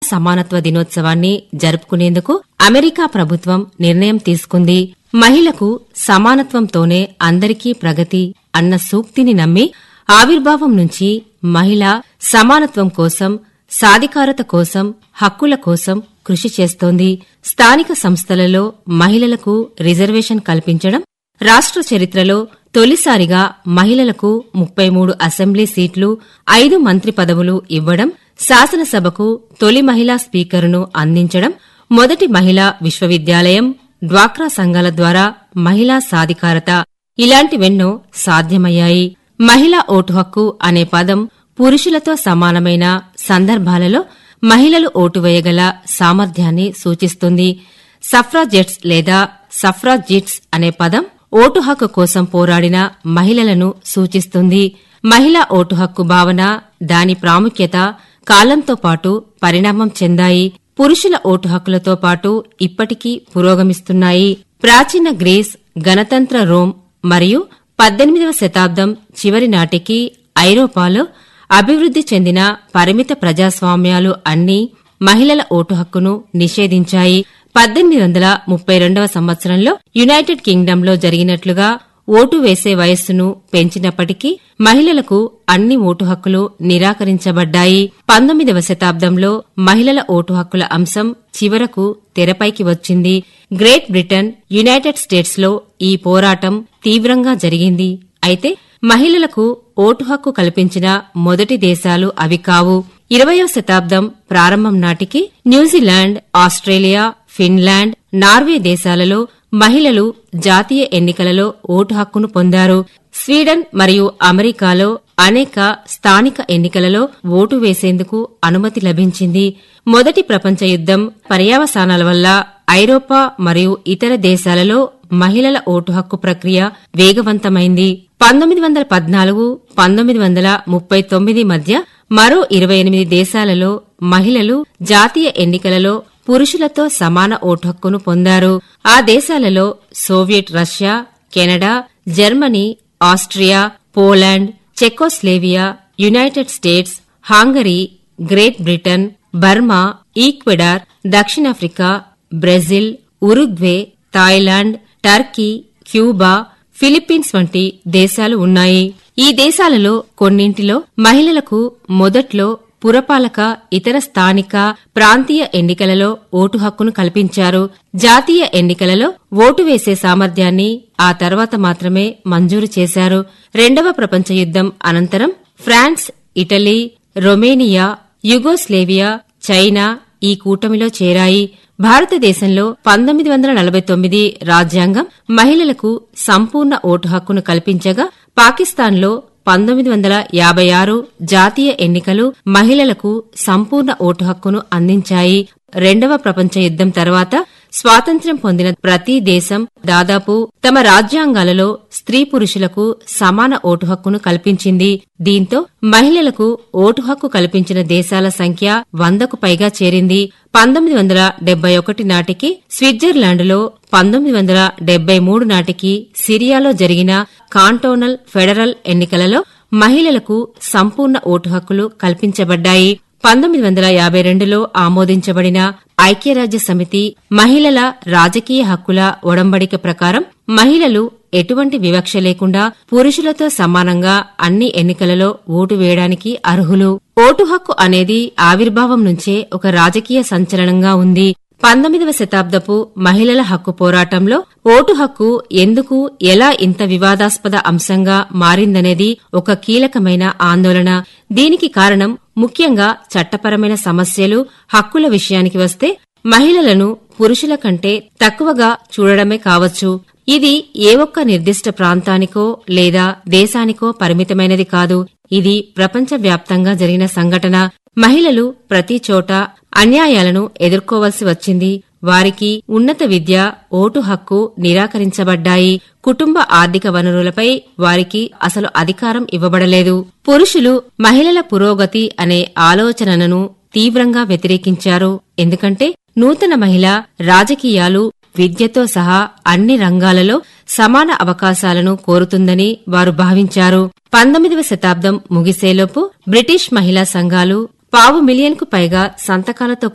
సమానత్వ దినోత్సవాన్ని జరుపుకునేందుకు అమెరికా ప్రభుత్వం నిర్ణయం తీసుకుంది మహిళకు సమానత్వంతోనే అందరికీ ప్రగతి అన్న సూక్తిని నమ్మి ఆవిర్భావం నుంచి మహిళ సమానత్వం కోసం సాధికారత కోసం హక్కుల కోసం కృషి చేస్తోంది స్థానిక సంస్థలలో మహిళలకు రిజర్వేషన్ కల్పించడం రాష్ట్ర చరిత్రలో తొలిసారిగా మహిళలకు ముప్పై మూడు అసెంబ్లీ సీట్లు ఐదు మంత్రి పదవులు ఇవ్వడం శాసనసభకు తొలి మహిళా స్పీకరును అందించడం మొదటి మహిళా విశ్వవిద్యాలయం డ్వాక్రా సంఘాల ద్వారా మహిళా సాధికారత ఇలాంటివెన్నో సాధ్యమయ్యాయి మహిళా ఓటు హక్కు అనే పదం పురుషులతో సమానమైన సందర్భాలలో మహిళలు ఓటు వేయగల సామర్థ్యాన్ని సూచిస్తుంది సఫ్రాజెట్స్ లేదా సఫ్రాజిట్స్ అనే పదం ఓటు హక్కు కోసం పోరాడిన మహిళలను సూచిస్తుంది మహిళా ఓటు హక్కు భావన దాని ప్రాముఖ్యత కాలంతో పాటు పరిణామం చెందాయి పురుషుల ఓటు హక్కులతో పాటు ఇప్పటికీ పురోగమిస్తున్నాయి ప్రాచీన గ్రీస్ గణతంత్ర రోమ్ మరియు పద్దెనిమిదవ శతాబ్దం చివరి నాటికి ఐరోపాలో అభివృద్ది చెందిన పరిమిత ప్రజాస్వామ్యాలు అన్నీ మహిళల ఓటు హక్కును నిషేధించాయి పద్దెనిమిది వందల ముప్పై రెండవ సంవత్సరంలో యునైటెడ్ కింగ్డమ్లో జరిగినట్లుగా ఓటు వేసే వయస్సును పెంచినప్పటికీ మహిళలకు అన్ని ఓటు హక్కులు నిరాకరించబడ్డాయి పంతొమ్మిదవ శతాబ్దంలో మహిళల ఓటు హక్కుల అంశం చివరకు తెరపైకి వచ్చింది గ్రేట్ బ్రిటన్ యునైటెడ్ స్టేట్స్ లో ఈ పోరాటం తీవ్రంగా జరిగింది అయితే మహిళలకు ఓటు హక్కు కల్పించిన మొదటి దేశాలు అవి కావు ఇరవయో శతాబ్దం ప్రారంభం నాటికి న్యూజిలాండ్ ఆస్ట్రేలియా ఫిన్లాండ్ నార్వే దేశాలలో మహిళలు జాతీయ ఎన్నికలలో ఓటు హక్కును పొందారు స్వీడన్ మరియు అమెరికాలో అనేక స్థానిక ఎన్నికలలో ఓటు వేసేందుకు అనుమతి లభించింది మొదటి ప్రపంచ యుద్దం పర్యావసానాల వల్ల ఐరోపా మరియు ఇతర దేశాలలో మహిళల ఓటు హక్కు ప్రక్రియ వేగవంతమైంది పంతొమ్మిది వందల పద్నాలుగు పంతొమ్మిది వందల ముప్పై తొమ్మిది మధ్య మరో ఇరవై ఎనిమిది దేశాలలో మహిళలు జాతీయ ఎన్నికలలో పురుషులతో సమాన ఓటు హక్కును పొందారు ఆ దేశాలలో Soviet Russia Canada Germany Austria Poland Czechoslovakia United States Hungary Great Britain Burma Ecuador దక్షిణాఫ్రికా Brazil Uruguay Thailand Turkey Cuba Philippines వంటి దేశాలు ఉన్నాయి ఈ దేశాలలో కొన్నింటిలో మహిళలకు మొదట్లో పురపాలక ఇతర స్థానిక ప్రాంతీయ ఎన్నికలలో ఓటు హక్కును కల్పించారు జాతీయ ఎన్నికలలో ఓటు వేసే సామర్థ్యాన్ని ఆ తర్వాత మాత్రమే మంజూరు చేశారు రెండవ ప్రపంచ యుద్దం అనంతరం France Italy Romania Yugoslavia China ఈ కూటమిలో చేరాయి భారతదేశంలో పంతొమ్మిది వందల నలభై తొమ్మిది రాజ్యాంగం మహిళలకు సంపూర్ణ ఓటు హక్కును కల్పించగా పాకిస్తాన్లో పంతొమ్మిది వందల యాభై ఆరు జాతీయ ఎన్నికలు మహిళలకు సంపూర్ణ ఓటు హక్కును అందించాయి రెండవ ప్రపంచ యుద్దం తర్వాత స్వాతంత్ర్యం పొందిన ప్రతి దేశం దాదాపు తమ రాజ్యాంగాలలో స్త్రీ పురుషులకు సమాన ఓటు హక్కును కల్పించింది దీంతో మహిళలకు ఓటు హక్కు కల్పించిన దేశాల సంఖ్య వందకు పైగా చేరింది పంతొమ్మిది వందల డెబ్బై ఒకటి నాటికి స్విట్జర్లాండ్లో పంతొమ్మిది వందల డెబ్బై మూడు నాటికి సిరియాలో జరిగిన కాంటోనల్ ఫెడరల్ ఎన్నికలలో మహిళలకు సంపూర్ణ ఓటు హక్కులు కల్పించబడ్డాయి పంతొమ్మిది వందల యాభై రెండులో ఆమోదించబడిన ఐక్యరాజ్య సమితి మహిళల రాజకీయ హక్కుల ఒడంబడిక ప్రకారం మహిళలు ఎటువంటి వివక్ష లేకుండా పురుషులతో సమానంగా అన్ని ఎన్నికలలో ఓటు వేయడానికి అర్హులు ఓటు హక్కు అనేది ఆవిర్భావం నుంచే ఒక రాజకీయ సంచలనంగా ఉంది పంతొమ్మిదవ శతాబ్దపు మహిళల హక్కు పోరాటంలో ఓటు హక్కు ఎందుకు ఎలా ఇంత వివాదాస్పద అంశంగా మారిందనేది ఒక కీలకమైన ఆందోళన దీనికి కారణం ముఖ్యంగా చట్టపరమైన సమస్యలు హక్కుల విషయానికి వస్తే మహిళలను పురుషుల కంటే తక్కువగా చూడడమే కావచ్చు ఇది ఏ ఒక్క నిర్దిష్ట ప్రాంతానికో లేదా దేశానికో పరిమితమైనది కాదు ఇది ప్రపంచవ్యాప్తంగా జరిగిన సంఘటన మహిళలు ప్రతి చోట అన్యాయాలను ఎదుర్కోవలసి వచ్చింది వారికి ఉన్నత విద్య ఓటు హక్కు నిరాకరించబడ్డాయి కుటుంబ ఆర్థిక వనరులపై వారికి అసలు అధికారం ఇవ్వబడలేదు పురుషులు మహిళల పురోగతి అనే ఆలోచనను తీవ్రంగా వ్యతిరేకించారు ఎందుకంటే నూతన మహిళ రాజకీయాలు విద్యతో సహా అన్ని రంగాలలో సమాన అవకాశాలను కోరుతుందని వారు భావించారు పంతొమ్మిదవ శతాబ్దం ముగిసేలోపు బ్రిటిష్ మహిళా సంఘాలు పావు మిలియన్కు పైగా సంతకాలతో